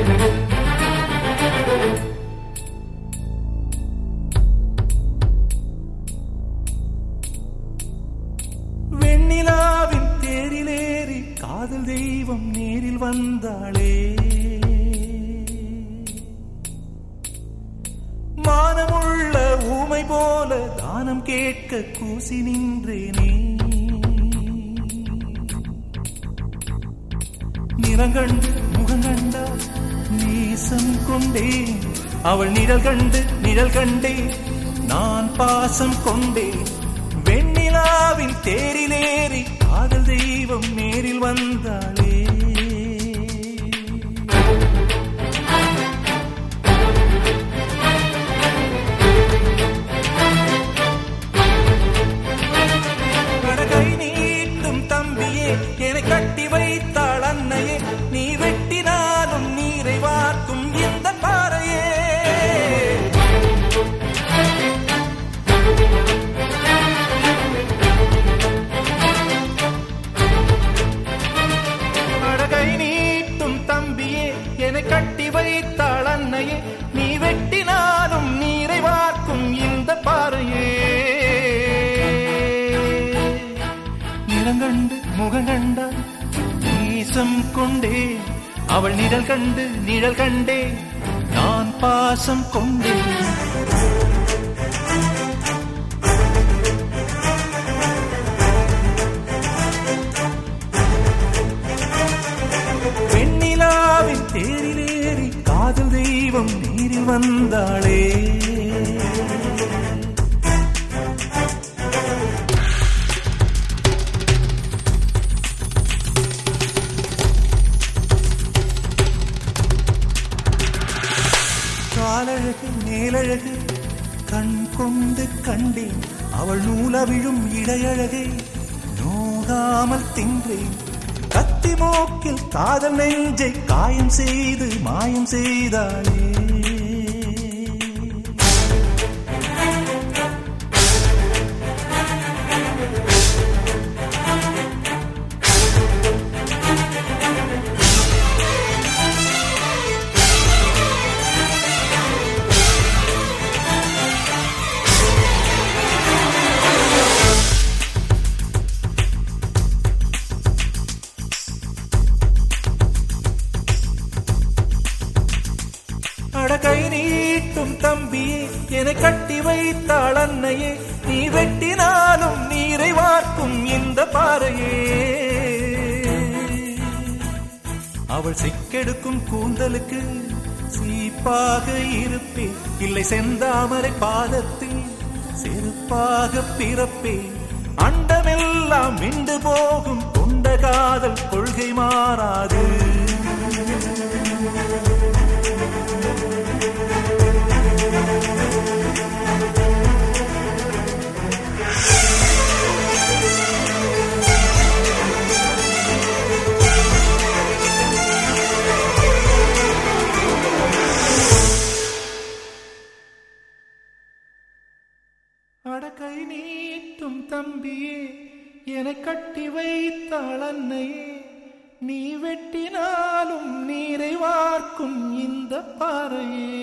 வெண்ணிலாவின் தேரிலேறி காதல் தெய்வம் நேரில் வந்தாளே மானமுள்ள ஊமை போல தானம் கேட்க கூசி நின்றேனே நிறங்கண்டு முகங்கண்டா நேசம் கொண்டேன் அவள் நிழல் கண்டு நிழல் கண்டேன் நான் பாசம் கொண்டேன் வெண்ணிலாவின் தேரிலேறி காதல் தெய்வம் நேரில் வந்தாளே கடகை நீட்டும் தம்பியே என்னை கட்டி வைத்தாள் அன்னையே நீ வெட்டினாலும் நீரை வார்க்கும் இந்த பாறையே கடகை நீட்டும் தம்பியே என்னை கட்டி வைத்தாள் அன்னையே நீ வெட்டினாலும் நீரை வார்க்கும் இந்த பாறையே நிறங்கண்டு முகங்கண்டா நேசம் கொண்டே அவள் நிழல் கண்டு நிழல் கண்டே நான் பாசம் கொண்டேன் வெண்ணிலாவின் தேரிலேறி காதல் தெய்வம் நீரில் வந்தாளே காலழகு மேலழகு கண் கொண்டு கண்டேன் அவள் நூலவிழும் இடையழகை நோகாமல் தின்றேன் கத்தி மூக்கில் காதல் நெஞ்சை காயம் செய்து மாயம் செய்தாளே அடகை நீட்டும் தம்பியே என்னை கட்டி வைத்தாள் அன்னையே நீ வெட்டினாலும் நீரை வார்க்கும் இந்த பாறையே அவள் சிக்கெடுக்கும் கூந்தலுக்கு சீப்பாக இருப்பேன் இல்லை செந்தாமரை பாதத்தில் செருப்பாக பிறப்பேன் அண்டமெல்லாம் மிண்டு போகும் கொண்ட காதல் கொள்கை மாறாது அடக்கை நீட்டும் தம்பியே என கட்டி வைத்தாள் அன்னையே நீ வெட்டினாலும் நீரை வார்க்கும் இந்த பாறையே